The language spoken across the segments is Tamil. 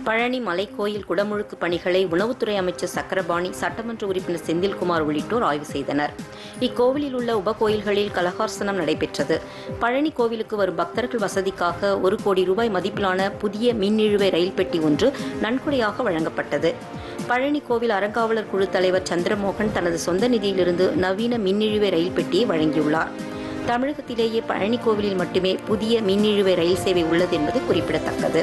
பழனி மலைக்கோயில் குடமுழுக்கு பணிகளை உணவுத்துறை அமைச்சர் சக்கரபாணி சட்டமன்ற உறுப்பினர் செந்தில்குமார் உள்ளிட்டோர் ஆய்வு செய்தனர் இக்கோவிலில் உள்ள உபகோயில்களில் கலகார்சனம் நடைபெற்றது பழனி கோவிலுக்கு வரும் பக்தர்கள் வசதிக்காக ஒரு கோடி ரூபாய் மதிப்பிலான புதிய மின்னிழுவை ரயில் பெட்டி ஒன்று நன்கொடையாக வழங்கப்பட்டது பழனி கோவில் அறங்காவலர் குழு தலைவர் சந்திரமோகன் தனது சொந்த நிதியிலிருந்து நவீன மின்னிழுவை ரயில் பெட்டியை வழங்கியுள்ளார் தமிழகத்திலேயே பழனி கோவிலில் மட்டுமே புதிய மின்னிழுவை ரயில் சேவை உள்ளது என்பது குறிப்பிடத்தக்கது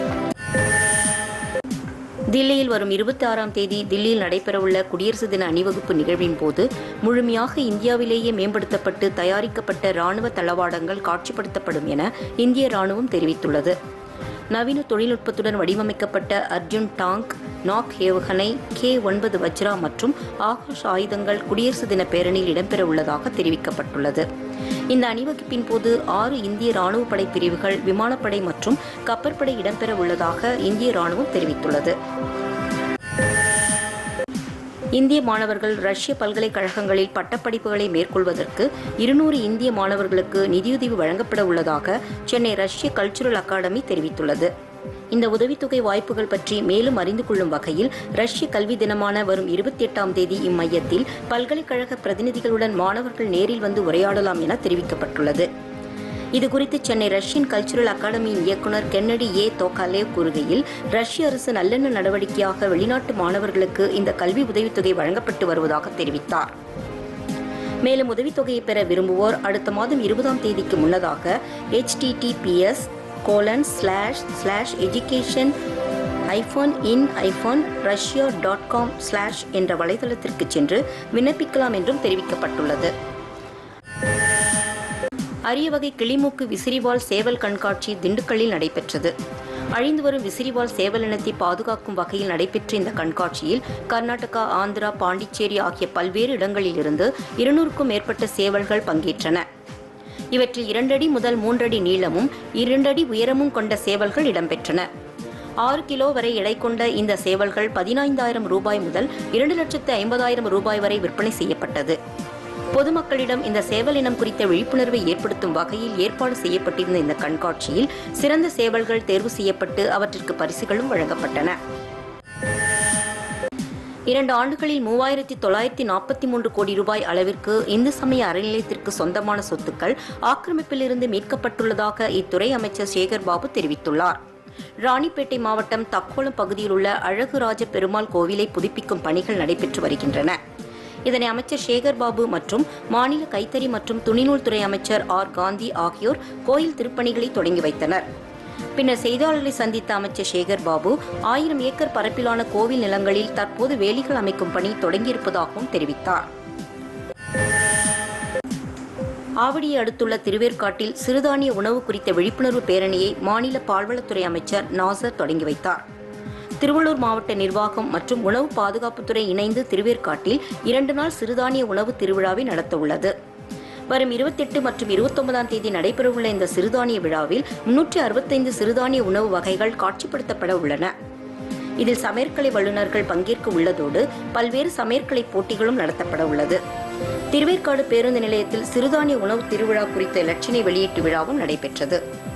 தில்லியில் வரும் இருபத்தி ஆறாம் தேதி தில்லியில் நடைபெறவுள்ள குடியரசு தின அணிவகுப்பு நிகழ்வின் போது முழுமையாக இந்தியாவிலேயே மேம்படுத்தப்பட்டு தயாரிக்கப்பட்ட ராணுவ தளவாடங்கள் காட்சிப்படுத்தப்படும் என இந்திய ராணுவம் தெரிவித்துள்ளது நவீன தொழில்நுட்பத்துடன் வடிவமைக்கப்பட்ட அர்ஜுன் டாங்க் நாக் ஏவுகணை கே ஒன்பது வஜ்ரா மற்றும் ஆகாஷ் ஆயுதங்கள் குடியரசு தின பேரணியில் இடம்பெற உள்ளதாக தெரிவிக்கப்பட்டுள்ளது இந்த அணிவகுப்பின் போது ஆறு இந்திய ராணுவ படை பிரிவுகள் விமானப்படை மற்றும் கப்பற்படை இடம்பெற உள்ளதாக இந்திய ராணுவம் தெரிவித்துள்ளது இந்திய மாணவர்கள் ரஷ்ய பல்கலைக்கழகங்களில் பட்டப்படிப்புகளை மேற்கொள்வதற்கு இருநூறு இந்திய மாணவர்களுக்கு நிதியுதவி வழங்கப்பட உள்ளதாக சென்னை ரஷ்ய கல்ச்சுரல் அகாடமி தெரிவித்துள்ளது இந்த உதவித்தொகை வாய்ப்புகள் பற்றி மேலும் அறிந்து கொள்ளும் வகையில் ரஷ்ய கல்வி தினமான வரும் இருபத்தி எட்டாம் தேதி இம்மையத்தில் பல்கலைக்கழக பிரதிநிதிகளுடன் மாணவர்கள் நேரில் வந்து உரையாடலாம் என தெரிவிக்கப்பட்டுள்ளது இதுகுறித்து சென்னை ரஷ்யன் கல்ச்சுரல் அகாடமியின் இயக்குநர் கென்னடி ஏ தோகாலேவ் கூறுகையில் ரஷ்ய அரசு நல்லெண்ண நடவடிக்கையாக வெளிநாட்டு மாணவர்களுக்கு இந்த கல்வி உதவித்தொகை வழங்கப்பட்டு வருவதாக தெரிவித்தார் மேலும் உதவித்தொகையை பெற விரும்புவோர் அடுத்த மாதம் இருபதாம் தேதிக்கு முன்னதாக HTTPS colon slash slash education iPhone in iPhone Russia dot com slash என்ற வலைதளத்திற்கு சென்று விண்ணப்பிக்கலாம் என்றும் தெரிவிக்கப்பட்டுள்ளது அரிய வகை கிளிமூக்கு விசிறிவால் சேவல் கண்காட்சி திண்டுக்கல்லில் நடைபெற்றது அழிந்து வரும் விசிறிவால் சேவல் இனத்தை பாதுகாக்கும் வகையில் நடைபெற்ற இந்த கண்காட்சியில் கர்நாடகா ஆந்திரா பாண்டிச்சேரி ஆகிய பல்வேறு இடங்களிலிருந்து இருநூறுக்கும் மேற்பட்ட சேவல்கள் பங்கேற்றன இவற்றில் இரண்டடி முதல் மூன்றடி நீளமும் இரண்டடி உயரமும் கொண்ட சேவல்கள் இடம்பெற்றன ஆறு கிலோ வரை எடை கொண்ட இந்த சேவல்கள் பதினைந்தாயிரம் ரூபாய் முதல் இரண்டு லட்சத்து ஐம்பதாயிரம் ரூபாய் வரை விற்பனை செய்யப்பட்டது பொதுமக்களிடம் இந்த சேவல் இனம் குறித்த விழிப்புணர்வை ஏற்படுத்தும் வகையில் ஏற்பாடு செய்யப்பட்டிருந்த இந்த கண்காட்சியில் சிறந்த சேவல்கள் தேர்வு செய்யப்பட்டு அவற்றிற்கு பரிசுகளும் வழங்கப்பட்டன இரண்டு ஆண்டுகளில் மூவாயிரத்தி தொள்ளாயிரத்தி நாற்பத்தி மூன்று கோடி ரூபாய் அளவிற்கு இந்து சமய அறநிலையத்திற்கு சொந்தமான சொத்துக்கள் ஆக்கிரமிப்பிலிருந்து மீட்கப்பட்டுள்ளதாக இத்துறை அமைச்சர் சேகர் பாபு தெரிவித்துள்ளார் ராணிப்பேட்டை மாவட்டம் தக்கோலம் பகுதியில் உள்ள அழகுராஜ பெருமாள் கோவிலை புதுப்பிக்கும் பணிகள் நடைபெற்று வருகின்றன இதனை அமைச்சர் சேகர் பாபு மற்றும் மாநில கைத்தறி மற்றும் துணிநூல் துறை அமைச்சர் ஆர் காந்தி ஆகியோர் கோயில் திருப்பணிகளை தொடங்கி வைத்தனர் பின்னர் செய்தியாளர்களை சந்தித்த அமைச்சர் சேகர் பாபு ஆயிரம் ஏக்கர் பரப்பிலான கோவில் நிலங்களில் தற்போது வேலிகள் அமைக்கும் பணி தொடங்கியிருப்பதாகவும் தெரிவித்தார் ஆவடியை அடுத்துள்ள திருவேற்காட்டில் சிறுதானிய உணவு குறித்த விழிப்புணர்வு பேரணியை மாநில பால்வளத்துறை அமைச்சர் நாசர் தொடங்கி வைத்தார் திருவள்ளூர் மாவட்ட நிர்வாகம் மற்றும் உணவு பாதுகாப்புத்துறை இணைந்து திருவேற்காட்டில் இரண்டு நாள் சிறுதானிய உணவு திருவிழாவை நடத்தவுள்ளது வரும் இருபத்தெட்டு மற்றும் இருபத்தொன்பதாம் தேதி நடைபெறவுள்ள இந்த சிறுதானிய விழாவில் முன்னூற்றி அறுபத்தைந்து சிறுதானிய உணவு வகைகள் காட்சிப்படுத்தப்பட உள்ளன இதில் சமையற்கலை வல்லுநர்கள் பங்கேற்க உள்ளதோடு பல்வேறு சமையற்கலை போட்டிகளும் நடத்தப்பட உள்ளது திருவேற்காடு பேருந்து நிலையத்தில் சிறுதானிய உணவு திருவிழா குறித்த இலட்சினை வெளியீட்டு விழாவும் நடைபெற்றது